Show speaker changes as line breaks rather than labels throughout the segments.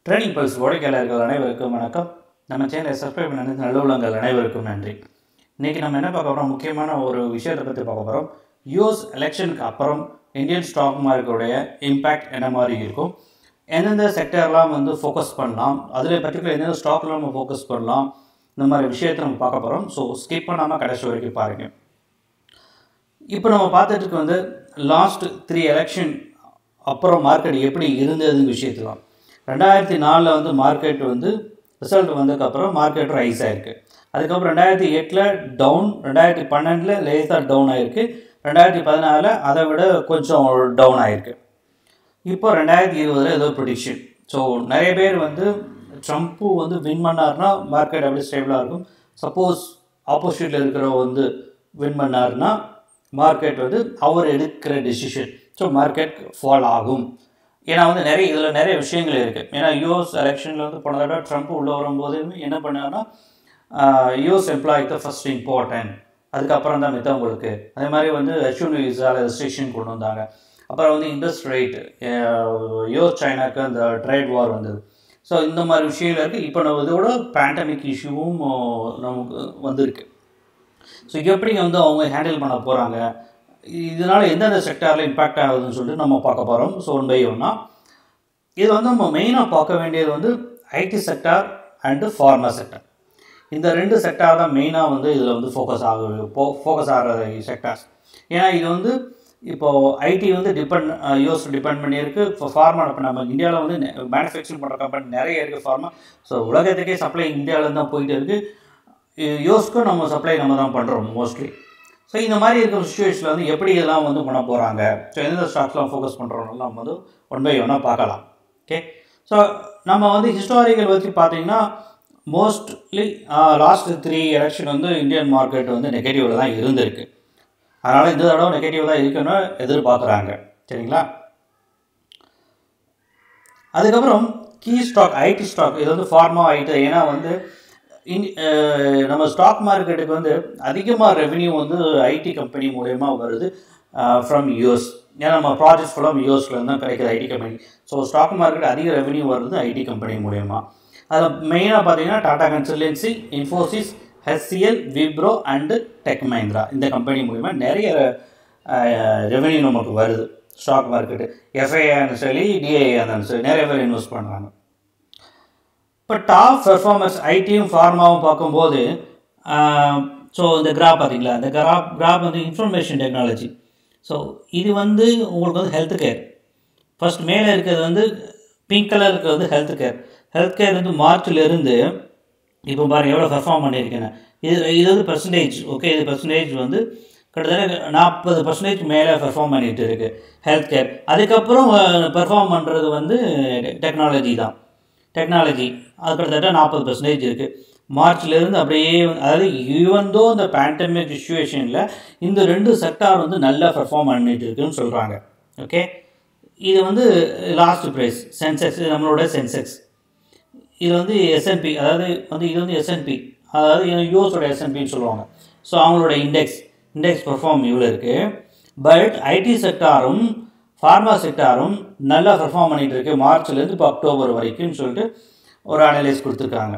training pulse உழைக்கையாளர்கள் அனைவருக்கும் வணக்கம் நம்ம சேனலை சப்ஸ்கிரைப் பண்ண நல்ல உள்ளங்கள் அனைவருக்கும் நன்றி இன்றைக்கி நம்ம என்ன பார்க்க போகிறோம் முக்கியமான ஒரு விஷயத்தை பற்றி பார்க்க போகிறோம் யூஎஸ் எலெக்ஷனுக்கு அப்புறம் இந்தியன் ஸ்டாக் மார்க்கெட்டுடைய இம்பேக்ட் என்ன மாதிரி இருக்கும் எந்தெந்த செக்டர்லாம் வந்து ஃபோக்கஸ் பண்ணலாம் அதில் பர்டிகுலர் எந்தெந்த ஸ்டாக்லாம் நம்ம ஃபோக்கஸ் பண்ணலாம் இந்த மாதிரி விஷயத்தை நம்ம பார்க்க போகிறோம் ஸோ ஸ்கிப் பண்ணாமல் கடைசி வரைக்கும் பாருங்கள் இப்போ நம்ம பார்த்துட்டு வந்து லாஸ்ட் த்ரீ எலெக்ஷன் அப்புறம் மார்க்கெட் எப்படி இருந்ததுன்னு விஷயத்துலாம் ரெண்டாயிரத்தி நாலில் வந்து மார்க்கெட் வந்து ரிசல்ட் வந்ததுக்கப்புறம் மார்க்கெட் ரைஸ் ஆயிருக்கு அதுக்கப்புறம் ரெண்டாயிரத்தி எட்டில் டவுன் ரெண்டாயிரத்தி பன்னெண்டில் லேசாக டவுன் ஆயிருக்கு ரெண்டாயிரத்தி பதினாலில் அதை விட கொஞ்சம் டவுன் ஆயிருக்கு இப்போ ரெண்டாயிரத்தி இருபதில் ஏதோ ப்ரொடிக்ஷன் ஸோ நிறைய பேர் வந்து ட்ரம்ப்பு வந்து வின் பண்ணார்னா மார்க்கெட் அப்படியே ஸ்டேபிளாக இருக்கும் சப்போஸ் ஆப்போசிட்டில் இருக்கிற வந்து வின் பண்ணார்னா மார்க்கெட் வந்து அவர் எடுக்கிற டெசிஷன் ஸோ மார்க்கெட் ஃபால் ஆகும் ஏன்னா வந்து நிறைய இதில் நிறைய விஷயங்கள் இருக்குது ஏன்னா யூஎஸ் எலெக்ஷனில் வந்து போன தடவை ட்ரம்ப் உள்ளே வரும்போது என்ன பண்ணாங்கன்னா யூஎஸ் எம்ப்ளாய்க்கு தான் ஃபஸ்ட் இம்பார்ட்டன்ட் அதுக்கப்புறம் தான் மித்தவங்களுக்கு அதே மாதிரி வந்து ஹெச்ஒன் விசாவில் ரெஸ்ட்ரிக்ஷன் கொண்டு வந்தாங்க அப்புறம் வந்து இன்ட்ரெஸ்ட் ரேட் யூஎஸ் சைனாக்கு அந்த ட்ரேட் வார் வந்தது ஸோ இந்த மாதிரி விஷயங்கள் இருக்குது இப்போ நம்ம இதோட பேண்டமிக் இஷ்யூவும் நமக்கு வந்திருக்கு ஸோ எப்படி வந்து அவங்க ஹேண்டில் பண்ண போகிறாங்க இதனால் எந்தெந்த செக்டாரில் இம்பேக்ட் ஆகுதுன்னு சொல்லிட்டு நம்ம பார்க்க போகிறோம் ஸோ ஒன் பை ஒன்னா இது வந்து நம்ம மெயினாக பார்க்க வேண்டியது வந்து IT sector and pharma sector இந்த ரெண்டு செக்டார் தான் மெயினாக வந்து இதில் வந்து ஃபோக்கஸ் ஆக ஃபோக்கஸ் ஆகிற செக்டார்ஸ் ஏன்னா இது வந்து இப்போது ஐடி வந்து டிபெண்ட் யூஎஸ் டிபெண்ட் பண்ணியிருக்கு இப்போ ஃபார்மா இப்போ நம்ம இந்தியாவில் வந்து மேனுஃபேக்சரிங் பண்ணுற கம்பெனி நிறைய இருக்குது ஃபார்மா ஸோ உலகத்துக்கே சப்ளை இந்தியாவிலேருந்து தான் போயிட்டு இருக்குது யூஎஸ்க்கும் நம்ம சப்ளை நம்ம தான் பண்ணுறோம் மோஸ்ட்லி ஸோ இந்த மாதிரி இருக்கிற சுச்சுவேஷனில் வந்து எப்படி இதெல்லாம் வந்து பண்ண போகிறாங்க ஸோ எந்தெந்த ஸ்டாக்ஸ்லாம் ஃபோக்கஸ் பண்ணுறோம்னு நம்ம வந்து ஒன் பை ஒன்னாக பார்க்கலாம் ஓகே ஸோ நம்ம வந்து ஹிஸ்டாரிக்கல் வச்சு பார்த்தீங்கன்னா மோஸ்ட்லி லாஸ்ட் த்ரீ எலெக்ஷன் வந்து இந்தியன் மார்க்கெட் வந்து நெகட்டிவில் தான் இருந்திருக்கு அதனால் இந்த தடவை நெகட்டிவ் தான் இருக்குன்னு எதிர்பார்க்குறாங்க சரிங்களா அதுக்கப்புறம் கீ ஸ்டாக் ஐடி ஸ்டாக் இது வந்து ஃபார்மா ஐடி ஏன்னா வந்து இன் நம்ம ஸ்டாக் மார்க்கெட்டுக்கு வந்து அதிகமாக ரெவென்யூ வந்து ஐடி கம்பெனி மூலயமா வருது ஃப்ரம் யூஎஸ் ஏன்னா நம்ம ப்ராஜெக்ட் ஃபுல்லாக யூஎஸ்லேருந்து தான் கிடைக்கிது IT company so stock market அதிக ரெவென்யூ வருது ஐடி கம்பெனி மூலயமா அதில் மெயினாக பார்த்தீங்கன்னா Tata consultancy Infosys HCL Wipro and tech Mahindra இந்த கம்பெனி மூலிமா நிறைய ரெவென்யூ நமக்கு வருது ஸ்டாக் மார்க்கெட்டு எஃப்ஐஆ இருந்தாலும் சரி டிஐஏ இருந்தாலும் சரி நிறைய பேர் இன்வெஸ்ட் பண்ணுறாங்க இப்போ டாப் பெர்ஃபார்மன்ஸ் ஐடியும் ஃபார்மாவும் பார்க்கும்போது ஸோ இந்த கிராப் பார்த்தீங்களா இந்த கிராப் கிராப் வந்து இன்ஃபர்மேஷன் டெக்னாலஜி ஸோ இது வந்து உங்களுக்கு வந்து ஹெல்த் கேர் ஃபஸ்ட் மேலே இருக்கிறது வந்து பிங்க் கலர் இருக்கிறது வந்து ஹெல்த் கேர் ஹெல்த் கேர் வந்து மார்ச்லேருந்து இப்போ பாருங்கள் எவ்வளோ பெர்ஃபார்ம் பண்ணியிருக்கேன் இது இது வந்து பர்சன்டேஜ் ஓகே இது பர்சன்டேஜ் வந்து கிட்டத்தட்ட நாற்பது பர்சன்டேஜ் மேலே பெர்ஃபார்ம் பண்ணிகிட்டு இருக்குது ஹெல்த் கேர் அதுக்கப்புறம் பெர்ஃபார்ம் பண்ணுறது வந்து டெக்னாலஜி தான் டெக்னாலஜி அது கிட்டத்தட்ட நாற்பது பர்சன்டேஜ் இருக்குது மார்ச்லேருந்து அப்படியே அதாவது ஈவன் தோ இந்த பேண்டமிக் சுச்சுவேஷனில் இந்த ரெண்டு செக்டார் வந்து நல்லா பெர்ஃபார்ம் பண்ணிட்டு இருக்குன்னு சொல்கிறாங்க ஓகே இது வந்து லாஸ்ட் ப்ரைஸ் சென்செக்ஸ் நம்மளோட சென்செக்ஸ் இது வந்து எஸ்என்பி அதாவது வந்து இது வந்து எஸ்என்பி அதாவது யூஎஸோட எஸ்என்பின்னு சொல்லுவாங்க ஸோ அவங்களோட இண்டெக்ஸ் இண்டெக்ஸ் பெர்ஃபார்ம் இவ்வளோ இருக்குது பட் ஐடி செக்டாரும் ஃபார்மா செக்டாரும் நல்லா பெர்ஃபார்ம் பண்ணிகிட்டு இருக்கு மார்ச்லேருந்து இப்போ அக்டோபர் வரைக்கும்னு சொல்லிட்டு ஒரு அனலைஸ் கொடுத்துருக்காங்க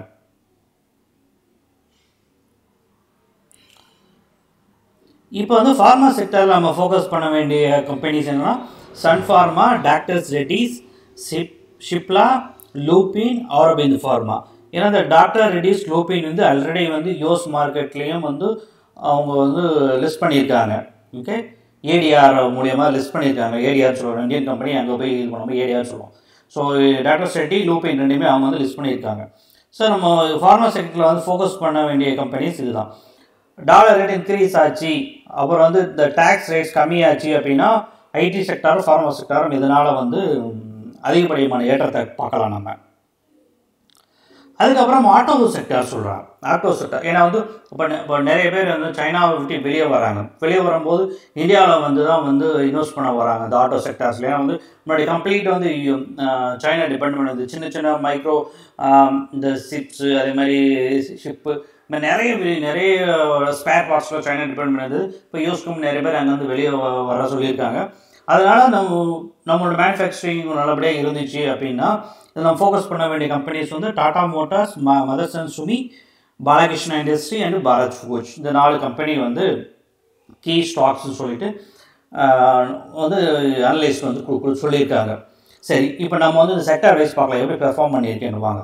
இப்போ வந்து ஃபார்மா செக்டரில் நம்ம ஃபோக்கஸ் பண்ண வேண்டிய கம்பெனிஸ் என்னன்னா சன் ஃபார்மா டாக்டர்ஸ் ரெட்டிஸ் ஷிப் ஷிப்லா லூபின் ஆரோபிந்த் ஃபார்மா ஏன்னா இந்த டாக்டர் ரெட்டிஸ் லூபின் வந்து ஆல்ரெடி வந்து யூஎஸ் மார்க்கெட்லேயும் வந்து அவங்க வந்து லிஸ்ட் பண்ணியிருக்காங்க ஓகே ஏடிஆர் மூலியமாக லிஸ்ட் பண்ணியிருக்காங்க ஏடிஆர் சொல்லுவோம் இந்தியன் கம்பெனி அங்கே போய் இது பண்ணும்போது ஏடிஆர் சொல்லுவோம் ஸோ டாக்டர் செட்டி லூபின் ரெண்டுமே அவங்க வந்து லிஸ்ட் பண்ணியிருக்காங்க ஸோ நம்ம ஃபார்மா செக்டரில் வந்து ஃபோக்கஸ் பண்ண வேண்டிய கம்பெனிஸ் இதுதான் டாலர் ரேட் இன்க்ரீஸ் ஆச்சு அப்புறம் வந்து இந்த டேக்ஸ் ரேட்ஸ் கம்மியாச்சு அப்படின்னா ஐடி செக்டாரும் ஃபார்மா செக்டாரும் இதனால் வந்து அதிகப்படியான ஏற்றத்தை பார்க்கலாம் நம்ம அதுக்கப்புறம் ஆட்டோ செக்டார் சொல்கிறாங்க ஆட்டோ செக்டார் ஏன்னா வந்து இப்போ இப்போ நிறைய பேர் வந்து சைனாவை விட்டு வெளியே வராங்க வெளியே வரும்போது இந்தியாவில் வந்து தான் வந்து இன்வெஸ்ட் பண்ண வராங்க இந்த ஆட்டோ செக்டார்ஸில் ஏன்னா வந்து முன்னாடி கம்ப்ளீட் வந்து சைனா டிபெண்ட் பண்ணுது சின்ன சின்ன மைக்ரோ இந்த ஷிப்ஸு அதே மாதிரி ஷிப்பு இந்த நிறைய நிறைய ஸ்பேர் பார்ட்ஸில் சைனா டிபெண்ட் பண்ணுது இப்போ யூஸ்க்கும் நிறைய பேர் அங்கேருந்து வெளியே வர சொல்லியிருக்காங்க அதனால் நம்ம நம்மளோட மேனுஃபேக்சரிங் நல்லபடியாக இருந்துச்சு அப்படின்னா இதில் நம்ம ஃபோக்கஸ் பண்ண வேண்டிய கம்பெனிஸ் வந்து டாடா மோட்டார்ஸ் ம Motherson Sumi Balakrishna industry and Bharat foods இந்த நாலு கம்பெனி வந்து கீ ஸ்டாக்ஸ்னு சொல்லிட்டு ஆஹ், வந்து அனலைஸ்ட் வந்து கு- கு- சொல்லியிருக்காங்க சரி இப்போ நம்ம வந்து இந்த செக்டர் வைஸ் பார்க்கலாம் எப்படி பெர்ஃபார்ம் பண்ணியிருக்கேன்னு வாங்க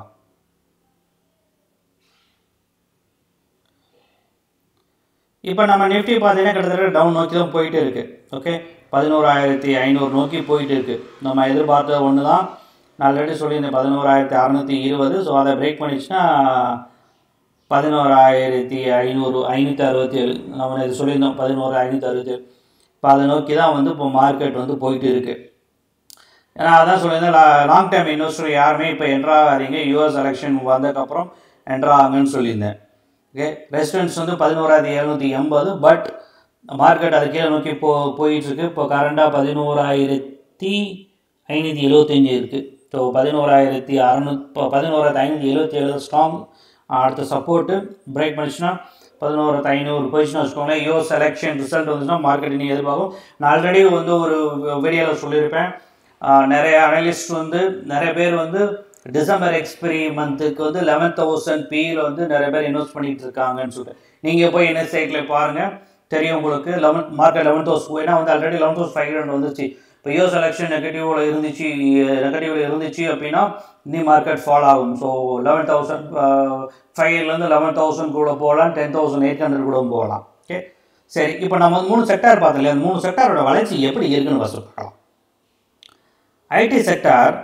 இப்போ நம்ம நிஃப்டி பார்த்தீங்கன்னா கிட்டத்தட்ட டவுன் நோக்கி தான் போயிட்டு இருக்கு ஓகே பதினோராயிரத்தி ஐநூறு நோக்கி போயிட்டு இருக்கு நம்ம எதிர்பார்த்த ஒன்று தான் நான் ஆல்ரெடி சொல்லியிருந்தேன் பதினோராயிரத்தி அறநூற்றி இருபது ஸோ அதை பிரேக் பண்ணிச்சுன்னா பதினோராயிரத்தி ஐநூறு ஐநூற்றி அறுபத்தி ஏழு நம்ம இது சொல்லியிருந்தோம் பதினோரு ஐநூற்றி அறுபத்தி ஏழு இப்போ அதை நோக்கி தான் வந்து இப்போ மார்க்கெட் வந்து போயிட்டு இருக்கு ஏன்னா அதான் சொல்லியிருந்தேன் லாங் டைம் இன்வெஸ்டர் யாருமே இப்போ என்ட்ரா ஆகாதீங்க யூஎஸ் எலெக்ஷன் வந்ததுக்கப்புறம் என்ட்ரா ஆகுங்கன்னு சொல்லியிருந்தேன் ஓகே ரெசிடென்ஸ் வந்து பதினோராயிரத்தி எழுநூற்றி எண்பது பட் மார்க்கெட் அது கீழே நோக்கி போ போயிட்டுருக்கு இப்போ கரண்டாக பதினோராயிரத்தி ஐநூற்றி எழுபத்தஞ்சி இருக்குது ஸோ பதினோராயிரத்தி அறநூத் பதினோராயிரத்தி ஐநூற்றி எழுபத்தி ஏழு ஸ்ட்ராங் அடுத்த சப்போர்ட்டு பிரேக் பண்ணிச்சுன்னா பதினோராயிரத்தி ஐநூறு போயிடுச்சுன்னு வச்சுக்கோங்களேன் யூஎஸ் எலெக்ஷன் ரிசல்ட் வந்துச்சுன்னா மார்க்கெட் நீங்கள் எதிர்பார்க்கும் நான் ஆல்ரெடி வந்து ஒரு வீடியோவில் சொல்லியிருப்பேன் ஆஹ் நிறைய அனலிஸ்ட் வந்து நிறைய பேர் வந்து டிசம்பர் எக்ஸ்பிரி மந்த்துக்கு வந்து லெவன் தௌசண்ட் பியில் வந்து நிறைய பேர் இன்வெஸ்ட் பண்ணிட்டு இருக்காங்கன்னு சொல்லிட்டு நீங்கள் போய் என்ன சைட்டில் பாருங்கள் தெரியும் உங்களுக்கு லெவன் மார்க்கெட் லெவன் தௌசண்ட் ஏன்னா வந்து already eleven thousand five hundred வந்துச்சு இப்போ யூஎஸ் எலெக்ஷன் நெகட்டிவில் இருந்துச்சு நெகட்டிவில் இருந்துச்சு அப்படின்னா இன்னி மார்க்கெட் ஃபால் ஆகும் ஸோ லெவன் தௌசண்ட் ஃபைவ்லேருந்து லெவன் தௌசண்ட் கூட போகலாம் டென் தௌசண்ட் எயிட் ஹண்ட்ரட் கூட போகலாம் ஓகே சரி இப்போ நம்ம வந்து மூணு செக்டார் பார்த்தோம் இல்லையா அந்த மூணு செக்டாரோட வளர்ச்சி எப்படி இருக்குன்னு ஃபஸ்ட்டு பார்க்கலாம் ஐடி செக்டார்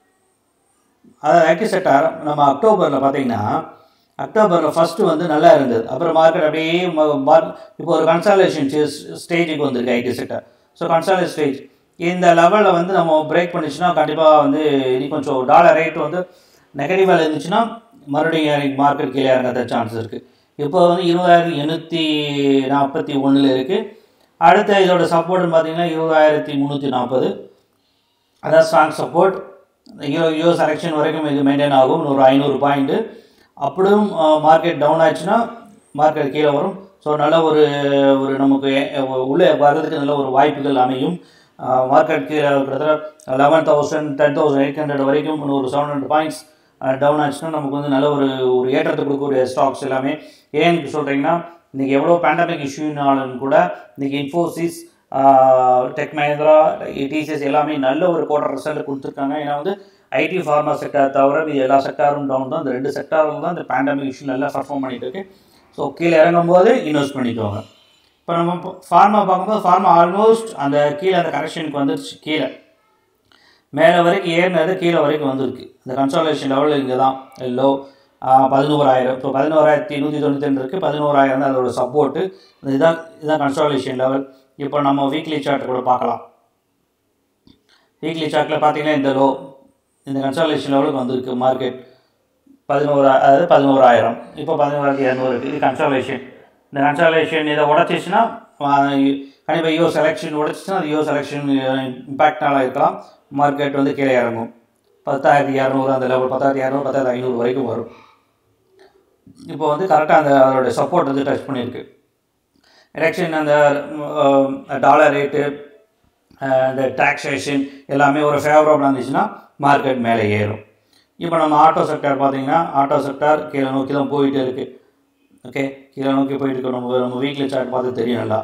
அதாவது ஐடி செக்டார் நம்ம அக்டோபரில் பார்த்தீங்கன்னா அக்டோபரில் ஃபஸ்ட்டு வந்து நல்லா இருந்தது அப்புறம் மார்க்கெட் அப்படியே ம- மார் இப்போ ஒரு கன்சாலேஷன் ஸ்டேஜுக்கு வந்திருக்கு IT sector so consolidation stage இந்த லெவலில் வந்து நம்ம பிரேக் பண்ணிச்சுன்னா கண்டிப்பாக வந்து இனி கொஞ்சம் டாலர் ரேட் வந்து நெகட்டிவாக இருந்துச்சுன்னா மறுபடியும் எனக்கு மார்க்கெட் கீழே இறங்காத சான்ஸ் இருக்குது இப்போ வந்து இருபதாயிரத்தி எண்ணூற்றி நாற்பத்தி ஒன்றில் இருக்குது அடுத்த இதோட சப்போர்ட்னு பார்த்தீங்கன்னா இருபதாயிரத்தி முந்நூற்றி நாற்பது அதான் ஸ்ட்ராங் சப்போர்ட் யூ யூஎஸ் எலெக்ஷன் வரைக்கும் இது மெயின்டைன் ஆகும் ஒரு ஐநூறு பாயிண்ட்டு அப்படியும் மார்க்கெட் டவுன் ஆச்சுன்னா மார்க்கெட் கீழே வரும் ஸோ நல்ல ஒரு ஒரு நமக்கு எ- உள்ளே வர்றதுக்கு நல்ல ஒரு வாய்ப்புகள் அமையும் மார்க்கெட் கீழே கிட்டத்தட்ட eleven thousand ten thousand eight hundred வரைக்கும் ஒரு செவன் ஹண்ட்ரட் பாயிண்ட்ஸ் டவுன் ஆச்சுன்னா நமக்கு வந்து நல்ல ஒரு ஒரு ஏற்றத்தை கொடுக்கக்கூடிய ஸ்டாக்ஸ் எல்லாமே ஏன்னு சொல்கிறீங்கன்னா இன்றைக்கி எவ்வளோ பேண்டமிக் இஷ்யூனாலும் கூட இன்றைக்கி இன்ஃபோசிஸ் டெக் மஹிந்திரா டிசிஎஸ் எல்லாமே நல்ல ஒரு குவார்டர் ரிசல்ட் கொடுத்துருக்காங்க ஏன்னா வந்து ஐடி ஃபார்மா செக்டார் தவிர இது எல்லா செக்டாரும் டவுன் தான் இந்த ரெண்டு செக்டாரும் தான் இந்த பேண்டமிக் இஷ்யூ நல்லா பர்ஃபார்ம் பண்ணிட்டு இருக்கு ஸோ கீழே இறங்கும் போது இன்வெஸ்ட் பண்ணிக்கோங்க இப்போ நம்ம ஃபார்மா பார்க்கும்போது ஃபார்மா ஆல்மோஸ்ட் அந்த கீழே அந்த கரெக்ஷனுக்கு வந்துருச்சு கீழே மேலே வரைக்கும் ஏறினது கீழே வரைக்கும் வந்திருக்கு இந்த கன்சாலேஷன் லெவலில் இங்கே தான் லோ பதினோராயிரம் இப்போ பதினோராயிரத்தி நூற்றி தொண்ணூற்றி ரெண்டு இருக்குது பதினோராயிரம் தான் அதோட சப்போர்ட்டு இதுதான் இதுதான் கன்சாலேஷன் லெவல் இப்போ நம்ம வீக்லி சார்ட் கூட பார்க்கலாம் வீக்லி சார்ட்டில் பார்த்தீங்கன்னா இந்த லோ இந்த கன்சாலேஷன் லெவலுக்கு வந்திருக்கு மார்க்கெட் பதினோரா அதாவது பதினோராயிரம் இப்போ பதினோராயிரத்தி இரநூறு இருக்குது இது கன்சாலேஷன் இந்த கன்சாலேஷன் இதை உடச்சிச்சுன்னா கண்டிப்பாக யூஎஸ் எலெக்ஷன் உடச்சிச்சுன்னா அது யூஎஸ் எலெக்ஷன் இம்பேக்ட்னால இருக்கலாம் மார்க்கெட் வந்து கீழே இறங்கும் பத்தாயிரத்தி இரநூறு அந்த லெவல் பத்தாயிரத்தி இரநூறு பத்தாயிரத்தி ஐநூறு வரைக்கும் வரும் இப்போ வந்து கரெக்டாக அந்த அதோட சப்போர்ட் வந்து டச் பண்ணியிருக்கு எலெக்ஷன் அந்த டாலர் ரேட்டு இந்த டாக்ஸேஷன் எல்லாமே ஒரு ஃபேவரபுளாக இருந்துச்சுன்னா மார்க்கெட் மேலே ஏறும் இப்போ நம்ம ஆட்டோ செக்டார் பார்த்தீங்கன்னா ஆட்டோ செக்டார் கீழே நோக்கி தான் போயிட்டு இருக்குது ஓகே கீழே நோக்கி போயிட்டு இருக்கு நம்ம நம்ம வீக்லி சார்ட் பார்த்து தெரியும் நல்லா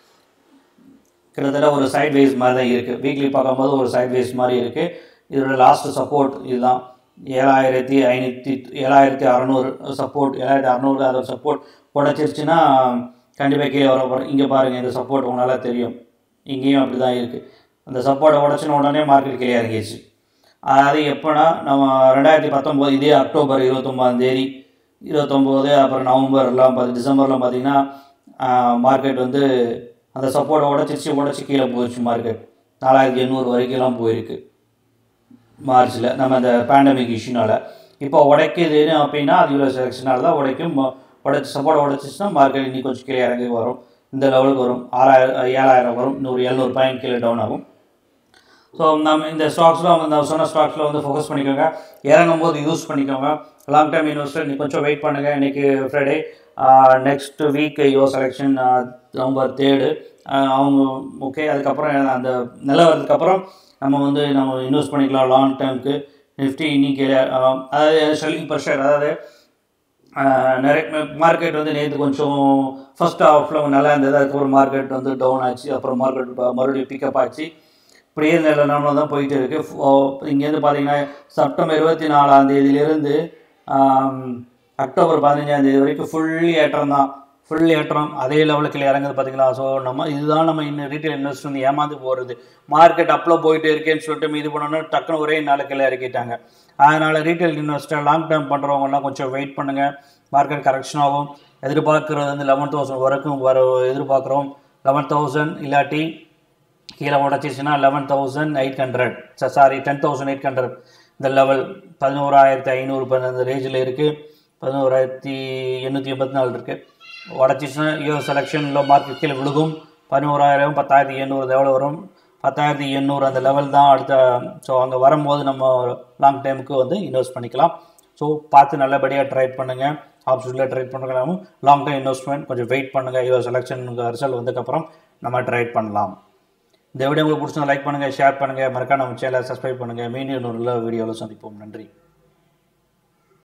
கிட்டத்தட்ட ஒரு சைட் வேஸ் மாதிரி தான் இருக்குது வீக்லி பார்க்கும்போது ஒரு சைட் வேஸ் மாதிரி இருக்குது இதோட லாஸ்ட் சப்போர்ட் இதுதான் ஏழாயிரத்தி ஐநூற்றி ஏழாயிரத்தி அறநூறு சப்போர்ட் ஏழாயிரத்தி அறநூறு அதோட சப்போர்ட் உடச்சிருச்சுன்னா கண்டிப்பாக கீழே வர வரும் இங்கே பாருங்கள் இந்த சப்போர்ட் உங்களால் தெரியும் இங்கேயும் அப்படி தான் இருக்குது அந்த சப்போர்ட்டை உடச்சின உடனே மார்க்கெட் கீழே இறங்கிடுச்சு அது எப்போனா நம்ம ரெண்டாயிரத்தி பத்தொம்போது இதே அக்டோபர் இருபத்தொம்போதாம் தேதி இருபத்தொம்போது அப்புறம் நவம்பர்லாம் பார்த்து டிசம்பர்லாம் பார்த்தீங்கன்னா மார்க்கெட் வந்து அந்த சப்போர்ட்டை உடச்சிருச்சு உடச்சி கீழே போயிடுச்சு மார்க்கெட் நாலாயிரத்தி எண்ணூறு வரைக்கும்லாம் போயிருக்கு மார்ச்சில் நம்ம அந்த பேண்டமிக் இஷ்யூனால இப்போ உடைக்குதுன்னு அப்படின்னா அது யூஎஸ் எலெக்ஷனால தான் உடைக்கும் உடச்சி சப்போர்ட் உடச்சிச்சுன்னா மார்க்கெட் இன்னி கொஞ்சம் கீழே இறங்கி வரும் இந்த லெவலுக்கு வரும் ஆறாயிரம் ஏழாயிரம் வரும் இன்னொரு எழுநூறு பாயிண்ட் கீழே டவுன் ஆகும் ஸோ நம்ம இந்த ஸ்டாக்ஸில் வந்து நான் சொன்ன ஸ்டாக்ஸில் வந்து ஃபோக்கஸ் பண்ணிக்கோங்க இறங்கும் போது யூஸ் பண்ணிக்கோங்க லாங் டைம் இன்வெஸ்டர் நீ கொஞ்சம் வெயிட் பண்ணுங்கள் இன்றைக்கி Friday next week US election November third அஹ் அவங்க ஓகே அதுக்கப்புறம் அந்த நிலவரத்துக்கு அப்புறம் நம்ம வந்து நம்ம இன்வெஸ்ட் பண்ணிக்கலாம் லாங் டேர்முக்கு நிஃப்டி இன்னைக்கு அஹ், அதாவது செல்லிங் ப்ரெஷர் அதாவது ஆஹ் நிறைய மார்க்கெட் வந்து நேற்று கொஞ்சம் ஃபர்ஸ்ட் ஹாஃபில் நல்லா இருந்தது அதுக்கப்புறம் மார்க்கெட் வந்து டவுன் ஆச்சு அப்புறம் மார்க்கெட் மறுபடியும் பிக்கப் ஆச்சு இப்படியே இந்த நிலமை தான் போயிட்டு இருக்கு இங்கேருந்து பார்த்தீங்கன்னா செப்டம்பர் இருபத்தி நாலாம் தேதியிலேருந்து அக்டோபர் பதினஞ்சாம் தேதி வரைக்கும் ஃபுல்லி ஏற்றம் தான் ஃபுல் ஏற்றம் அதே லெவலுக்கு இறங்குது பார்த்தீங்களா ஸோ நம்ம இதுதான் நம்ம இன்னும் ரீட்டைல் இன்வெஸ்டர் வந்து ஏமாந்து போகிறது மார்க்கெட் அப்பில் போயிட்டு இருக்கேன்னு சொல்லிட்டு இது பண்ணோன்னா டக்குன்னு ஒரே நாளுக்கு கீழே இறக்கிட்டாங்க அதனால் ரீட்டைல் இன்வெஸ்டர் லாங் டேர்ம் பண்ணுறவங்கலாம் கொஞ்சம் வெயிட் பண்ணுங்கள் மார்க்கெட் கரெக்ஷன் ஆகும் எதிர்பார்க்குறது வந்து லெவன் தௌசண்ட் வரைக்கும் வர எதிர்பார்க்குறோம் லெவன் தௌசண்ட் இல்லாட்டி கீழே உடச்சிச்சுன்னா eleven thousand eight hundred sorry ten thousand eight hundred இந்த லெவல் பதினோராயிரத்தி ஐநூறு அந்த ரேஞ்சில் இருக்குது பதினோராயிரத்தி எண்ணூற்றி எண்பத்தி நாலு இருக்குது உடச்சிச்சுன்னா யோ செலெக்ஷனில் மார்க்கெட் கீழே விழுகும் பதினோராயிரம் பத்தாயிரத்தி எண்ணூறு எவ்வளோ வரும் பத்தாயிரத்தி எண்ணூறு அந்த லெவல் தான் அடுத்த ஸோ அங்கே வரும்போது நம்ம லாங் டைமுக்கு வந்து இன்வெஸ்ட் பண்ணிக்கலாம் ஸோ பார்த்து நல்லபடியாக ட்ரை பண்ணுங்கள் ஆப்ஷனில் ட்ரேட் பண்ணுறதாகவும் லாங் டைம் இன்வெஸ்ட்மெண்ட் கொஞ்சம் வெயிட் பண்ணுங்கள் ஐயோ செலெக்ஷன் ரிசல்ட் வந்ததுக்கப்புறம் நம்ம ட்ரேட் பண்ணலாம் இந்த வீடியோ உங்களுக்கு பிடிச்சா லைக் பண்ணுங்கள் ஷேர் பண்ணுங்கள் மறக்காம நம்ம சேனலை சப்ஸ்கிரைப் பண்ணுங்கள் மீண்டும் இன்னொரு வீடியோவில் சந்திப்போம் நன்றி